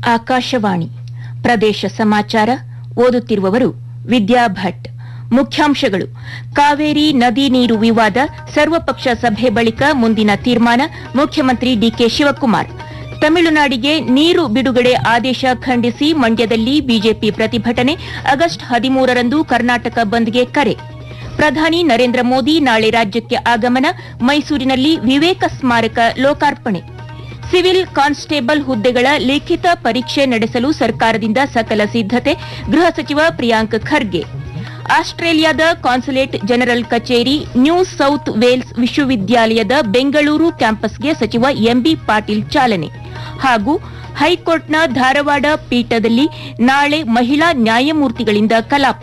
ಆಕಾಶವಾಣಿ ಪ್ರದೇಶ ಸಮಾಚಾರ ಓದುತ್ತಿರುವವರು ವಿದ್ಯಾ ಭಟ್ ಮುಖ್ಯಾಂಶಗಳು ಕಾವೇರಿ ನದಿ ನೀರು ವಿವಾದ ಸರ್ವಪಕ್ಷ ಸಭೆ ಬಳಿಕ ಮುಂದಿನ ತೀರ್ಮಾನ ಮುಖ್ಯಮಂತ್ರಿ ಡಿಕೆ ಶಿವಕುಮಾರ್ ತಮಿಳುನಾಡಿಗೆ ನೀರು ಬಿಡುಗಡೆ ಆದೇಶ ಖಂಡಿಸಿ ಮಂಡ್ಯದಲ್ಲಿ ಬಿಜೆಪಿ ಪ್ರತಿಭಟನೆ ಆಗಸ್ಟ್ ಹದಿಮೂರರಂದು ಕರ್ನಾಟಕ ಬಂದ್ಗೆ ಕರೆ ಪ್ರಧಾನಿ ನರೇಂದ್ರ ಮೋದಿ ನಾಳೆ ರಾಜ್ಯಕ್ಕೆ ಆಗಮನ ಮೈಸೂರಿನಲ್ಲಿ ವಿವೇಕ ಸ್ಮಾರಕ ಲೋಕಾರ್ಪಣೆ ಸಿವಿಲ್ ಕಾನ್ಸ್ಟೇಬಲ್ ಹುದ್ದೆಗಳ ಲಿಖಿತ ಪರೀಕ್ಷೆ ನಡೆಸಲು ಸರ್ಕಾರದಿಂದ ಸಕಲ ಸಿದ್ದತೆ ಗೃಹ ಸಚಿವ ಪ್ರಿಯಾಂಕ್ ಖರ್ಗೆ ಆಸ್ಟ್ರೇಲಿಯಾದ ಕಾನ್ಸುಲೇಟ್ ಜನರಲ್ ಕಚೇರಿ ನ್ಯೂ ಸೌತ್ ವೇಲ್ಸ್ ವಿಶ್ವವಿದ್ಯಾಲಯದ ಬೆಂಗಳೂರು ಕ್ಯಾಂಪಸ್ಗೆ ಸಚಿವ ಎಂಬಿ ಪಾಟೀಲ್ ಚಾಲನೆ ಹಾಗೂ ಹೈಕೋರ್ಟ್ನ ಧಾರವಾಡ ಪೀಠದಲ್ಲಿ ನಾಳೆ ಮಹಿಳಾ ನ್ಯಾಯಮೂರ್ತಿಗಳಿಂದ ಕಲಾಪ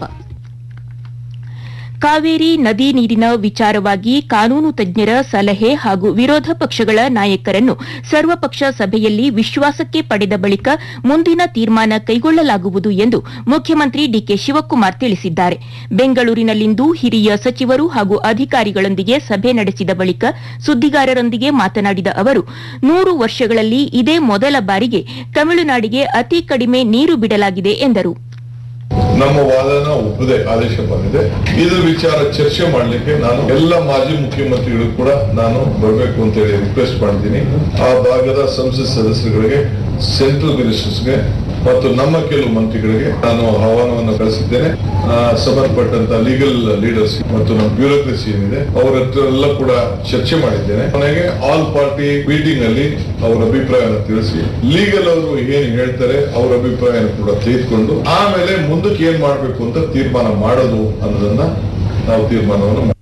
ಕಾವೇರಿ ನದಿ ನೀರಿನ ವಿಚಾರವಾಗಿ ಕಾನೂನು ತಜ್ಞರ ಸಲಹೆ ಹಾಗೂ ವಿರೋಧ ಪಕ್ಷಗಳ ನಾಯಕರನ್ನು ಸರ್ವಪಕ್ಷ ಸಭೆಯಲ್ಲಿ ವಿಶ್ವಾಸಕ್ಕೆ ಪಡೆದ ಬಳಿಕ ಮುಂದಿನ ತೀರ್ಮಾನ ಕೈಗೊಳ್ಳಲಾಗುವುದು ಎಂದು ಮುಖ್ಯಮಂತ್ರಿ ಡಿಕೆ ಶಿವಕುಮಾರ್ ತಿಳಿಸಿದ್ದಾರೆ ಬೆಂಗಳೂರಿನಲ್ಲಿಂದು ಹಿರಿಯ ಸಚಿವರು ಹಾಗೂ ಅಧಿಕಾರಿಗಳೊಂದಿಗೆ ಸಭೆ ನಡೆಸಿದ ಬಳಿಕ ಸುದ್ದಿಗಾರರೊಂದಿಗೆ ಮಾತನಾಡಿದ ಅವರು ನೂರು ವರ್ಷಗಳಲ್ಲಿ ಇದೇ ಮೊದಲ ಬಾರಿಗೆ ತಮಿಳುನಾಡಿಗೆ ಅತಿ ಕಡಿಮೆ ನೀರು ಬಿಡಲಾಗಿದೆ ಎಂದರು ನಮ್ಮ ವಾದನ ಒಪ್ಪದೆ ಆದೇಶ ಬಂದಿದೆ ಇದ್ರ ವಿಚಾರ ಚರ್ಚೆ ಮಾಡ್ಲಿಕ್ಕೆ ನಾನು ಎಲ್ಲ ಮಾಜಿ ಮುಖ್ಯಮಂತ್ರಿಗಳು ಕೂಡ ನಾನು ಬರಬೇಕು ಅಂತ ಹೇಳಿ ರಿಕ್ವೆಸ್ಟ್ ಮಾಡಿದ್ದೀನಿ ಆ ಭಾಗದ ಸಂಸತ್ ಸದಸ್ಯರುಗಳಿಗೆ ಸೆಂಟ್ರಲ್ ಮಿನಿಸ್ಟರ್ಸ್ಗೆ ಮತ್ತು ನಮ್ಮ ಕೆಲವು ಮಂತ್ರಿಗಳಿಗೆ ನಾನು ಆಹ್ವಾನವನ್ನು ಕಳಿಸಿದ್ದೇನೆ ಆ, ಸಂಬಂಧಪಟ್ಟಂತ ಲೀಗಲ್ ಲೀಡರ್ಸ್ ಮತ್ತು ನಮ್ಮ ಬ್ಯೂರೋಕ್ರಸಿ ಏನಿದೆ ಅವರ ಹತ್ರ ಎಲ್ಲ ಕೂಡ ಚರ್ಚೆ ಮಾಡಿದ್ದೇನೆ ಕೊನೆಗೆ ಆಲ್ ಪಾರ್ಟಿ ಮೀಟಿಂಗ್ ಅಲ್ಲಿ ಅವರ ಅಭಿಪ್ರಾಯನ ತಿಳಿಸಿ ಲೀಗಲ್ ಅವರು ಏನ್ ಹೇಳ್ತಾರೆ ಅವರ ಅಭಿಪ್ರಾಯನ ಕೂಡ ತೆಗೆದುಕೊಂಡು ಆಮೇಲೆ ಮುಂದಕ್ಕೆ ಏನ್ ಮಾಡ್ಬೇಕು ಅಂತ ತೀರ್ಮಾನ ಮಾಡೋದು ಅನ್ನೋದನ್ನ ನಾವು ತೀರ್ಮಾನವನ್ನು ಮಾಡ್ತೀವಿ.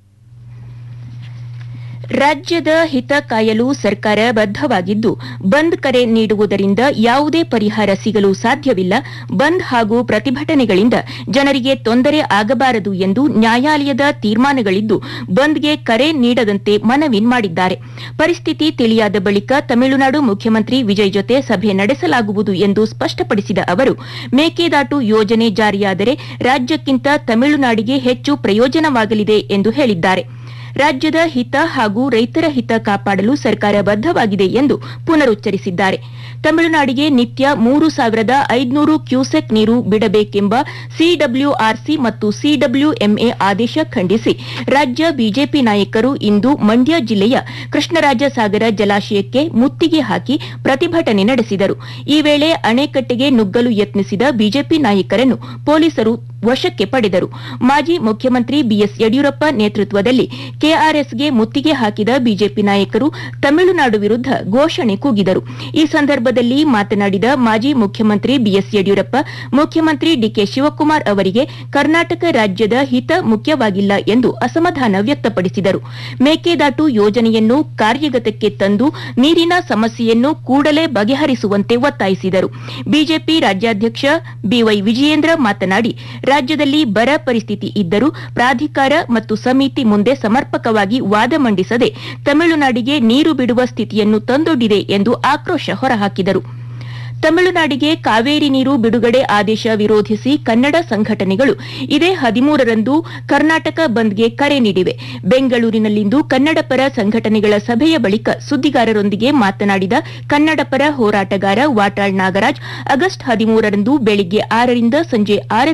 ರಾಜ್ಯದ ಹಿತ ಕಾಯಲು ಸರ್ಕಾರ ಬದ್ಧವಾಗಿದ್ದು ಬಂದ್ ಕರೆ ನೀಡುವುದರಿಂದ ಯಾವುದೇ ಪರಿಹಾರ ಸಿಗಲು ಸಾಧ್ಯವಿಲ್ಲ ಬಂದ್ ಹಾಗೂ ಪ್ರತಿಭಟನೆಗಳಿಂದ ಜನರಿಗೆ ತೊಂದರೆ ಆಗಬಾರದು ಎಂದು ನ್ಯಾಯಾಲಯದ ತೀರ್ಮಾನಗಳಿದ್ದು ಬಂದ್ಗೆ ಕರೆ ನೀಡದಂತೆ ಮನವಿ ಮಾಡಿದ್ದಾರೆ ಪರಿಸ್ಥಿತಿ ತಿಳಿಯಾದ ಬಳಿಕ ತಮಿಳುನಾಡು ಮುಖ್ಯಮಂತ್ರಿ ವಿಜಯ್ ಜೊತೆ ಸಭೆ ನಡೆಸಲಾಗುವುದು ಎಂದು ಸ್ಪಷ್ಟಪಡಿಸಿದ ಅವರು ಮೇಕೆದಾಟು ಯೋಜನೆ ಜಾರಿಯಾದರೆ ರಾಜ್ಯಕ್ಕಿಂತ ತಮಿಳುನಾಡಿಗೆ ಹೆಚ್ಚು ಪ್ರಯೋಜನವಾಗಲಿದೆ ಎಂದು ಹೇಳಿದ್ದಾರೆ ರಾಜ್ಯದ ಹಿತ ಹಾಗೂ ರೈತರ ಹಿತ ಕಾಪಾಡಲು ಸರ್ಕಾರ ಬದ್ಧವಾಗಿದೆ ಎಂದು ಪುನರುಚ್ಚರಿಸಿದ್ದಾರೆ ತಮಿಳುನಾಡಿಗೆ ನಿತ್ಯ ಮೂರು ಸಾವಿರದ ಐದುನೂರು ಕ್ಯೂಸೆಕ್ ನೀರು ಬಿಡಬೇಕೆಂಬ ಸಿಡಬ್ಲ್ಯೂಆರ್ಸಿ ಮತ್ತು ಸಿಡಬ್ಲ್ಯೂಎಂಎ ಆದೇಶ ಖಂಡಿಸಿ ರಾಜ್ಯ ಬಿಜೆಪಿ ನಾಯಕರು ಇಂದು ಮಂಡ್ಯ ಜಿಲ್ಲೆಯ ಕೃಷ್ಣರಾಜ ಸಾಗರ ಜಲಾಶಯಕ್ಕೆ ಮುತ್ತಿಗೆ ಹಾಕಿ ಪ್ರತಿಭಟನೆ ನಡೆಸಿದರು ಈ ವೇಳೆ ಅಣೆಕಟ್ಟೆಗೆ ನುಗ್ಗಲು ಯತ್ನಿಸಿದ ಬಿಜೆಪಿ ನಾಯಕರನ್ನು ಪೊಲೀಸರು ವಶಕ್ಕೆ ಪಡೆದರು ಮಾಜಿ ಮುಖ್ಯಮಂತ್ರಿ ಬಿಎಸ್ ಯಡಿಯೂರಪ್ಪ ನೇತೃತ್ವದಲ್ಲಿ ಕೆಆರ್ಎಸ್ಗೆ ಮುತ್ತಿಗೆ ಹಾಕಿದ ಬಿಜೆಪಿ ನಾಯಕರು ತಮಿಳುನಾಡು ವಿರುದ್ಧ ಘೋಷಣೆ ಕೂಗಿದರು ಈ ಸಂದರ್ಭದಲ್ಲಿ ಮಾತನಾಡಿದ ಮಾಜಿ ಮುಖ್ಯಮಂತ್ರಿ ಬಿಎಸ್ ಯಡಿಯೂರಪ್ಪ ಮುಖ್ಯಮಂತ್ರಿ ಡಿಕೆ ಶಿವಕುಮಾರ್ ಅವರಿಗೆ ಕರ್ನಾಟಕ ರಾಜ್ಯದ ಹಿತ ಮುಖ್ಯವಾಗಿಲ್ಲ ಎಂದು ಅಸಮಾಧಾನ ವ್ಯಕ್ತಪಡಿಸಿದರು ಮೇಕೆದಾಟು ಯೋಜನೆಯನ್ನು ಕಾರ್ಯಗತಕ್ಕೆ ತಂದು ನೀರಿನ ಸಮಸ್ಯೆಯನ್ನು ಕೂಡಲೇ ಬಗೆಹರಿಸುವಂತೆ ಒತ್ತಾಯಿಸಿದರು ಬಿಜೆಪಿ ರಾಜ್ಯಾಧ್ಯಕ್ಷ ಬಿವೈ ವಿಜಯೇಂದ್ರ ಮಾತನಾಡಿ ರಾಜ್ಯದಲ್ಲಿ ಬರ ಪರಿಸ್ಥಿತಿ ಇದ್ದರೂ ಪ್ರಾಧಿಕಾರ ಮತ್ತು ಸಮಿತಿ ಮುಂದೆ ಸಮರ್ಪಕವಾಗಿ ವಾದ ಮಂಡಿಸದೆ ತಮಿಳುನಾಡಿಗೆ ನೀರು ಬಿಡುವ ಸ್ಥಿತಿಯನ್ನು ತಂದೊಡ್ಡಿದೆ ಎಂದು ಆಕ್ರೋಶ ಹೊರಹಾಕಿದರು ತಮಿಳುನಾಡಿಗೆ ಕಾವೇರಿ ನೀರು ಬಿಡುಗಡೆ ಆದೇಶ ವಿರೋಧಿಸಿ ಕನ್ನಡ ಸಂಘಟನೆಗಳು ಇದೇ ಹದಿಮೂರರಂದು ಕರ್ನಾಟಕ ಬಂದ್ಗೆ ಕರೆ ನೀಡಿವೆ ಬೆಂಗಳೂರಿನಲ್ಲಿಂದು ಕನ್ನಡ ಪರ ಸಂಘಟನೆಗಳ ಸಭೆಯ ಬಳಿಕ ಸುದ್ದಿಗಾರರೊಂದಿಗೆ ಮಾತನಾಡಿದ ಕನ್ನಡ ಪರ ಹೋರಾಟಗಾರ ವಾಟಾಳ್ ನಾಗರಾಜ್ ಆಗಸ್ಟ್ ಹದಿಮೂರರಂದು ಬೆಳಿಗ್ಗೆ ಆರರಿಂದ ಸಂಜೆ ಆರ